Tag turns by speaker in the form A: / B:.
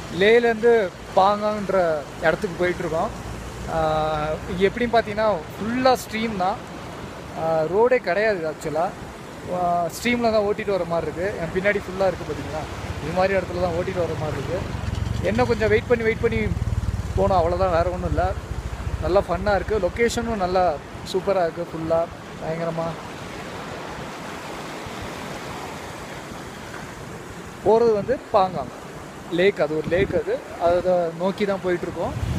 A: லேலேருந்து பாங்கான்ற இடத்துக்கு போயிட்டுருக்கோம் இங்கே எப்படின்னு பார்த்தீங்கன்னா ஃபுல்லாக ஸ்ட்ரீம் தான் ரோடே கிடையாது ஆக்சுவலாக ஸ்ட்ரீமில் தான் ஓட்டிகிட்டு வர மாதிரி இருக்குது என் பின்னாடி ஃபுல்லாக இருக்குது பார்த்தீங்களா இது மாதிரி இடத்துல தான் ஓட்டிகிட்டு வர மாதிரி இருக்குது என்ன கொஞ்சம் வெயிட் பண்ணி வெயிட் பண்ணி போனோம் அவ்வளோதான் வேறு ஒன்றும் இல்லை நல்லா ஃபன்னாக இருக்குது லொக்கேஷனும் நல்லா சூப்பராக இருக்குது ஃபுல்லாக பயங்கரமாக போகிறது வந்து பாங்காங் லேக் அது ஒரு லேக் அது அதை நோக்கி தான் போயிட்டுருக்கோம்